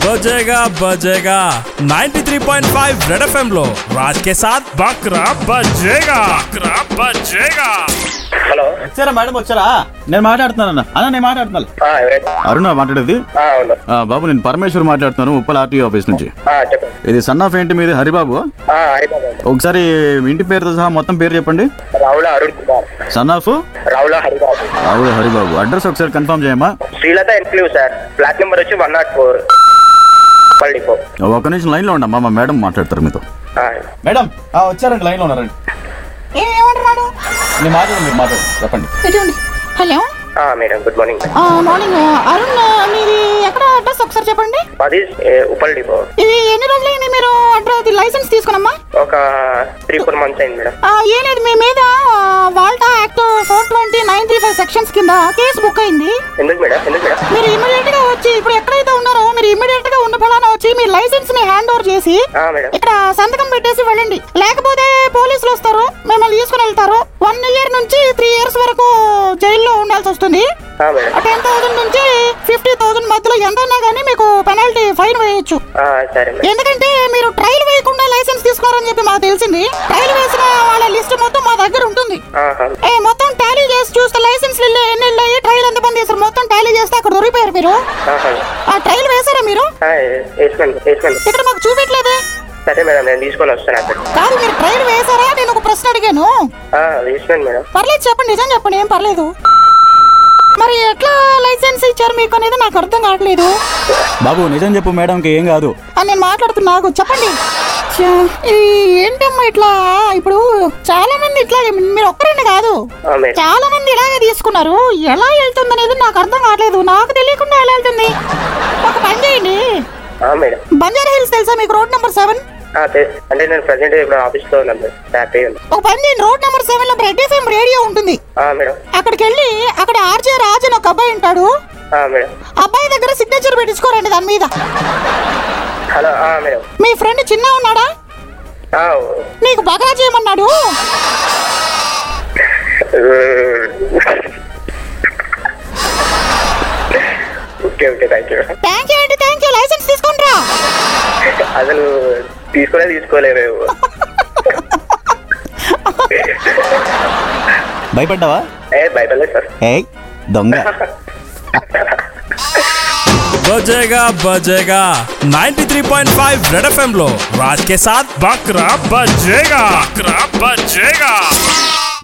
बजेगा बजेगा 93.5 red FM लो राज के साथ बकरा बजेगा बकरा बजेगा హలో వచ్చారా మేడం వచ్చారా నేను మాట్లాడుతున్నాను అన్న నేను మాట్లాడుతున్నాను ఆ, ఎవరైతే అరుణ మాట్లాడేది ఆ, అవును ఆ, బాబు నేను పరమేశ్వర్ మాట్లాడుతున్నాను ఉప్పల్ ఆర్టీఓ ఆఫీస్ నుంచి ఆ, చెప్పండి ఇది సన్ ఆఫ్ ఏంటి మీది హరిబాబు ఆ, హరిబాబు అండి. ఒకసారి ఇంటి పేరుతో సహా మొత్తం పేరు చెప్పండి రావుల అరుణ్ కుమార్ సన్ ఆఫ్ రావుల హరిబాబు అవును హరిబాబు అడ్రస్ ఒకసారి కన్ఫర్మ్ చేయమ్మా Srilatha enclave sir flat number వచ్చి వన్ నాట్ ఫోర్ పల్లిపో ఒక నిమిషం లైన్లో ఉండమ్మా మా మేడం మాట్లాడతారు మీతో ఆ, మేడం వచ్చారండి లైన్లో ఉన్నారండి ఏమంటున్నాడు నేను మాట్లాడండి మీరు మాట్లాడండి చెప్పండి ఇటువంటి హలో ఆ, మేడం గుడ్ మార్నింగ్ ఆ, మార్నింగ్ అరుణ్ మీది ఎక్కడ అడ్రస్ ఒకసారి చెప్పండి అది ఏ, ఉప్పల్ డిపో ఇది ఎన్ని రోజులైంది మీరు అడ్రస్ లైసెన్స్ తీసుకున్నమ్మా ఒక త్రీ ఫోర్ మంత్స్ అయింది మేడం ఆ, ఏం లేదు మీ మీద WALTA act four twenty nine three five sections కింద కేసు బుక్ అయింది ఎందుకు మేడం ఎందుకు మేడం మీరు ఇమీడియట్ గా వచ్చి ఇప్పుడు ఎక్కడైతే ఉన్నారో మీరు ఇమీడియట్ గా ఉన్న ఫలానా వచ్చి మీ లైసెన్స్ ని హ్యాండ్ ఓవర్ చేసి ఆ, మేడం ఇక్కడ సంతకం పెట్టేసి వెళ్ళండి లేకపోతే పోలీసులు వస్తారు మిమ్మల్ని తీసుకుని వెళ్తారు వన్ ఇయర్ నుంచి త్రీ ఇయర్స్ వరకు జైల్లో ఉండాల్సి వస్తుంది ఆ, మేడం టెన్ థౌసండ్ నుంచి ఫిఫ్టీ థౌసండ్ మధ్యలో ఎంత ఉన్నా కానీ మీకు పెనాల్టీ ఫైన్ వేయొచ్చు ఆ, సరే మేడం ఎందుకంటే మీరు ట్రయల్ వేయకుండా లైసెన్స్ తీసుకున్నారని చెప్పి మాకు తెలిసింది ట్రయల్ వేసిన వాళ్ళ లిస్ట్ మొత్తం మా దగ్గర ఉంటుంది ఆహా. ఏ మొత్తం టాలీ చేసి చూస్తే లైసెన్స్ ఎన్ని వెళ్ళాయి ట్రయల్ ఎంత మంది చేశారు మొత్తం టాలీ చేస్తే అక్కడ దొరికిపోయారు మీరు ఆహా. ఆ ట్రయల్ వేశారా మీరు ఆ, వేసుకోండి వేసుకోండి ఇక్కడ మాకు చూపెట్టలేదే సరే మేడం నేను తీసుకొని వస్తాను అక్కడ కాదు మీరు ట్రయల్ వేశారా నేను ఒక ప్రశ్న అడిగాను ఆ, వేసుకోండి మేడం పర్లేదు చెప్పండి నిజం చెప్పండి ఏం పర్లేదు మరి ఎట్లా లైసెన్స్ ఇచ్చారు మీకు అనేది నాకు అర్థం కావట్లేదు బాబు నిజం చెప్పు మేడంకి ఏం కాదు అని నేను మాట్లాడుతున్నా నాకు చెప్పండి ఛ, ఇది ఏంటమ్మా ఇట్లా ఇప్పుడు చాలా మంది ఇట్లా మీరు ఒక్కరండి కాదు ఆ, మేడం చాలా మంది ఇలాగే తీసుకున్నారు ఎలా వెళ్తుంది అనేది నాకు అర్థం కావట్లేదు నాకు తెలియకుండా ఎలా వెళ్తుంది ఒక పని చేయండి ఆ, మేడం బంజారా హిల్స్ తెలుసా మీకు రోడ్ నెంబర్ సెవెన్ ఆ, తె- అంటే నేను ప్రజెంట్ ఇప్పుడు ఆఫీస్లో ఉన్నాను మేడం హ్యాపీ ఉంది ఒక పని చేయండి రోడ్ నెంబర్ సెవెన్ లో రెడ్ ఎఫ్ఎం రేడియో ఉంటుంది ఆ, మేడం అక్కడికి వెళ్ళి అక్కడ ఆర్జే రాజు అని ఒక అబ్బాయి ఉంటాడు ఆ, మేడం అబ్బాయి దగ్గర సిగ్నేచర్ పెట్టించుకోరండి దాని మీద హలో ఆ, మేడం మీ ఫ్రెండ్ చిన్న ఉన్నాడా ఆ, నీకు బకరా చేయమన్నాడు okay okay thank you thank you అండి థ్యాంక్ యూ లైసెన్స్ తీసుకొని రా అసలు తీసుకోలే తీసుకోలేము భయపడ్డావా ఏ భయపడలేదు సార్ ఏయ్ దొంగ बजेगा बजेगा 93.5 रेड एफएम लो राज के साथ बकरा बजेगा बकरा बजेगा